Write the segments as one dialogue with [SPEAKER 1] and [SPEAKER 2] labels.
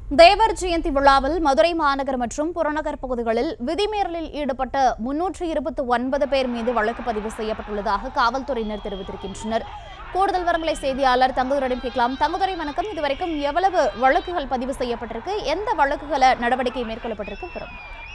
[SPEAKER 1] தேவர் ஜெயந்தி விழாவில் மதுரை மாநகர் மற்றும் புறநகர் பகுதிகளில் விதிமீறலில் ஈடுபட்ட முன்னூற்று இருபத்தி ஒன்பது பேர் மீது வழக்கு பதிவு செய்யப்பட்டுள்ளதாக காவல்துறையினர் தெரிவித்திருக்கின்றனர் கூடுதல் விவரங்களை செய்தியாளர் தங்குதுரையிடம் கேட்கலாம் தங்குதுரை வணக்கம் இதுவரைக்கும் எவ்வளவு வழக்குகள் பதிவு செய்யப்பட்டிருக்கு எந்த வழக்குகளை நடவடிக்கை மேற்கொள்ளப்பட்டிருக்கு விவரம்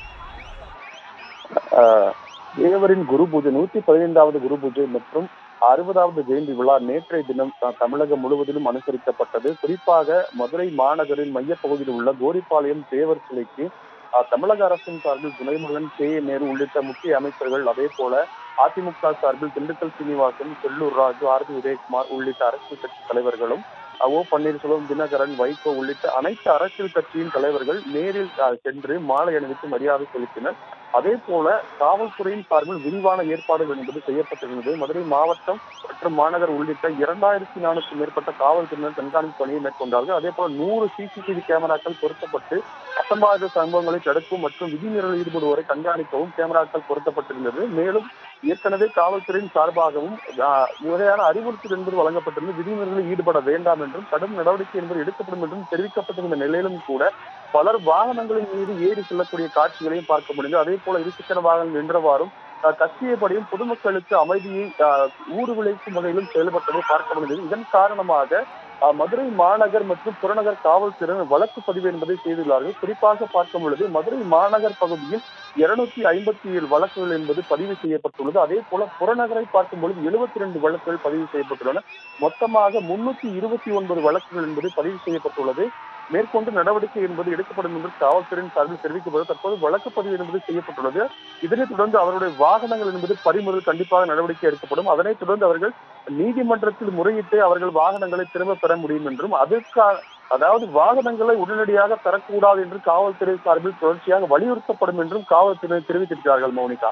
[SPEAKER 2] ஆஹ் தேவரின் குரு பூஜை நூத்தி பதினைந்தாவது குரு பூஜை மற்றும் அறுபதாவது ஜெயந்தி விழா நேற்றைய தினம் த- தமிழகம் முழுவதிலும் அனுசரிக்கப்பட்டது குறிப்பாக மதுரை மாநகரின் மையப்பகுதியில் உள்ள கோரிப்பாளையம் தேவர் சிலைக்கு ஆஹ், தமிழக அரசின் சார்பில் துணைமுருகன் கே ஏ நேரு உள்ளிட்ட முக்கிய அமைச்சர்கள் அதே போல அதிமுக சார்பில் திண்டுக்கல் சீனிவாசன் செல்லூர் ராஜு ஆர் பி உதயகுமார் உள்ளிட்ட அரசியல் கட்சி தலைவர்களும் ஆஹ், ஓ பன்னீர்செல்வம் தினகரன் வைகோ உள்ளிட்ட அனைத்து அரசியல் கட்சியின் தலைவர்கள் நேரில் ஆஹ், சென்று மாலை அணிவித்து மரியாதை செலுத்தினர் அதே போல காவல்துறையின் சார்பில் விரிவான ஏற்பாடுகள் என்பது செய்யப்பட்டிருந்தது மதுரை மாவட்டம் மற்றும் மாநகர் உள்ளிட்ட இரண்டாயிரத்தி நானூறுக்கும் மேற்பட்ட காவல்துறையினர் கண்காணிப்பு பணியை மேற்கொண்டார்கள் அதே போல நூறு சிசிடிவி கேமராக்கள் பொருத்தப்பட்டு அசம்பாவித சம்பவங்களை தடுக்கும் மற்றும் விதிமீறலில் ஈடுபடுவோரை கண்காணிக்கவும் கேமராக்கள் பொருத்தப்பட்டிருந்தது மேலும் ஏற்கனவே காவல்துறையின் சார்பாகவும் ஆஹ், முறையான அறிவுறுத்தல் என்பது வழங்கப்பட்டிருந்தது விதிமீறலில் ஈடுபட வேண்டாம் என்றும் கடும் நடவடிக்கை என்பது எடுக்கப்படும் என்றும் தெரிவிக்கப்பட்டிருந்த நிலையிலும் கூட பலர் வாகனங்களின் மீது ஏறி செல்லக்கூடிய காட்சிகளையும் பார்க்க முடிந்தது அதே போல இருசக்கர வாகனம் நின்றவாறும் அஹ், கத்தியபடியும் பொதுமக்களுக்கு அமைதியை அஹ், ஊறு விளைக்கும் வகையிலும் செயல்பட்டதை பார்க்க முடிந்தது இதன் காரணமாக அஹ், மதுரை மாநகர் மற்றும் புறநகர் காவல்துறையினர் வழக்கு பதிவு என்பதை செய்துள்ளார்கள் குறிப்பாக பார்க்கும் பொழுது மதுரை மாநகர் பகுதியில் இருநூத்தி ஐம்பத்தி ஏழு வழக்குகள் என்பது பதிவு செய்யப்பட்டுள்ளது அதே போல புறநகரை பார்க்கும் பொழுது எழுபத்தி ரெண்டு வழக்குகள் பதிவு செய்யப்பட்டுள்ளன மொத்தமாக முன்னூத்தி இருபத்தி ஒன்பது வழக்குகள் என்பது பதிவு செய்யப்பட்டுள்ளது மேற்கொண்டு நடவடிக்கை என்பது எடுக்கப்படும் என்று காவல்துறையின் சார்பில் தெரிவிக்கப்படும் தற்போது வழக்கு பதிவு என்பது செய்யப்பட்டுள்ளது இதனைத் தொடர்ந்து அவருடைய வாகனங்கள் என்பது பறிமுதல் கண்டிப்பாக நடவடிக்கை எடுக்கப்படும் அதனைத் தொடர்ந்து அவர்கள் நீதிமன்றத்தில் முறையிட்டு அவர்கள் வாகனங்களை திரும்ப பெற முடியும் என்றும் அதற்காக அதாவது வாகனங்களை உடனடியாக தரக்கூடாது என்று காவல்துறை சார்பில் தொடர்ச்சியாக வலியுறுத்தப்படும் என்றும் காவல்துறை தெரிவித்திருக்கிறார்கள் Mounika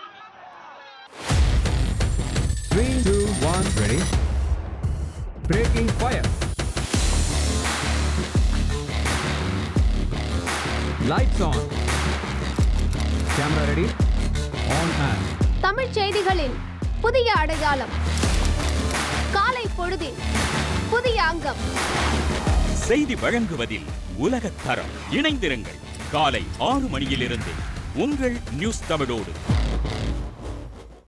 [SPEAKER 3] Three, two, one, ready. Breaking fire. Lights on. Camera ready. On and.
[SPEAKER 4] தமிழ்ச் செய்திகளின் புதிய அடையாளம் காலை பொழுதில் புதிய அங்கம்
[SPEAKER 5] செய்தி வழங்குவதில் உலகத் தரம் இணைந்திருங்கள் காலை ஆறு மணியிலிருந்து உங்கள் நியூஸ் தமிழோடு